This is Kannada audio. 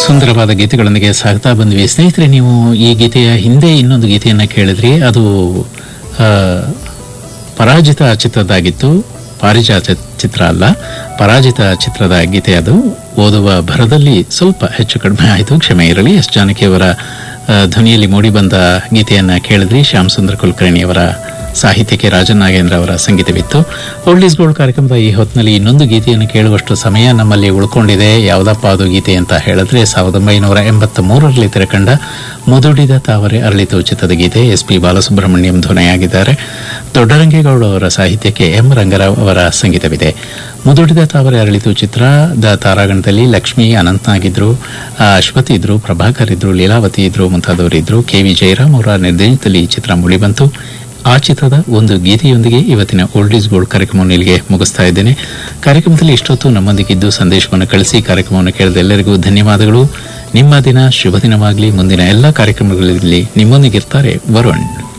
ಸುಂದರವಾದ ಗೀತೆಗಳೊಂದಿಗೆ ಸಾಗ್ತಾ ಬಂದ್ವಿ ಸ್ನೇಹಿತರೆ ನೀವು ಈ ಗೀತೆಯ ಹಿಂದೆ ಇನ್ನೊಂದು ಗೀತೆಯನ್ನು ಕೇಳಿದ್ರಿ ಅದು ಆ, ಪರಾಜಿತ ಚಿತ್ರದಾಗಿತ್ತು ಪಾರಿಜಾತ ಚಿತ್ರ ಅಲ್ಲ ಪರಾಜಿತ ಚಿತ್ರದ ಗೀತೆ ಅದು ಓದುವ ಭರದಲ್ಲಿ ಸ್ವಲ್ಪ ಹೆಚ್ಚು ಕಡಿಮೆ ಆಯಿತು ಕ್ಷಮೆ ಇರಲಿ ಎಸ್ ಜಾನಕಿಯವರ ಆ, ಧ್ವನಿಯಲ್ಲಿ ಮೂಡಿಬಂದ ಗೀತೆಯನ್ನು ಕೇಳಿದ್ರಿ ಶ್ಯಾಮ್ ಸುಂದರ್ ಕುಲಕರ್ಣಿಯವರ ಸಾಹಿತ್ಯಕ್ಕೆ ರಾಜನ್ ನಾಗೇಂದ್ರ ಅವರ ಸಂಗೀತವಿತ್ತು ಓಲ್ಡ್ ಈಸ್ ಗೋಲ್ಡ್ ಕಾರ್ಯಕ್ರಮದ ಈ ಹೊತ್ತಿನಲ್ಲಿ ಇನ್ನೊಂದು ಗೀತೆಯನ್ನು ಕೇಳುವಷ್ಟು ಸಮಯ ನಮ್ಮಲ್ಲಿ ಉಳ್ಕೊಂಡಿದೆ ಯಾವುದಪ್ಪ ಅದು ಗೀತೆ ಅಂತ ಹೇಳಿದ್ರೆ ಸಾವಿರದ ಒಂಬೈನೂರ ಎಂಬತ್ತ ಮೂರರಲ್ಲಿ ತೆರೆಕಂಡ ಮುದುಡಿದ ತಾವರೆ ಅರಳಿತು ಚಿತ್ರದ ಗೀತೆ ಎಸ್ ಪಿ ಬಾಲಸುಬ್ರಹ್ಮಣ್ಯಂ ಧ್ವನಿಯಾಗಿದ್ದಾರೆ ದೊಡ್ಡರಂಗೇಗೌಡ ಅವರ ಸಾಹಿತ್ಯಕ್ಕೆ ಎಂ ರಂಗರಾವ್ ಅವರ ಸಂಗೀತವಿದೆ ಮುದುಡಿದ ತಾವರೆ ಅರಳಿತು ಚಿತ್ರದ ತಾರಾಗಣದಲ್ಲಿ ಲಕ್ಷ್ಮಿ ಅನಂತನಾಗಿದ್ರು ಆ, ಅಶ್ವಥ್ ಇದ್ರು ಪ್ರಭಾಕರ್ ಇದ್ರು ಲೀಲಾವತಿ ಇದ್ರು ಮುಂತಾದವರು ಇದ್ರು ಕೆ ವಿ ಜಯರಾಮ್ ಅವರ ನಿರ್ದೇಶನದಲ್ಲಿ ಈ ಚಿತ್ರ ಮೂಡಿಬಂತು ಆ ಚಿತ್ರದ ಒಂದು ಗೀತೆಯೊಂದಿಗೆ ಇವತ್ತಿನ ಓಲ್ಡ್ ಈಸ್ ಗೋಲ್ಡ್ ಕಾರ್ಯಕ್ರಮವನ್ನು ಇಲ್ಲಿಗೆ ಮುಗಿಸ್ತಾ ಇದ್ದೇನೆ ಕಾರ್ಯಕ್ರಮದಲ್ಲಿ ಇಷ್ಟೊತ್ತು ನಮ್ಮೊಂದಿಗಿದ್ದು ಸಂದೇಶವನ್ನು ಕಳಿಸಿ ಕಾರ್ಯಕ್ರಮವನ್ನು ಕೇಳಿದ ಎಲ್ಲರಿಗೂ ಧನ್ಯವಾದಗಳು ನಿಮ್ಮ ದಿನ ಶುಭ ದಿನವಾಗಲಿ ಮುಂದಿನ ಎಲ್ಲ ಕಾರ್ಯಕ್ರಮಗಳಲ್ಲಿ ನಿಮ್ಮೊಂದಿಗಿರ್ತಾರೆ ವರುಣ್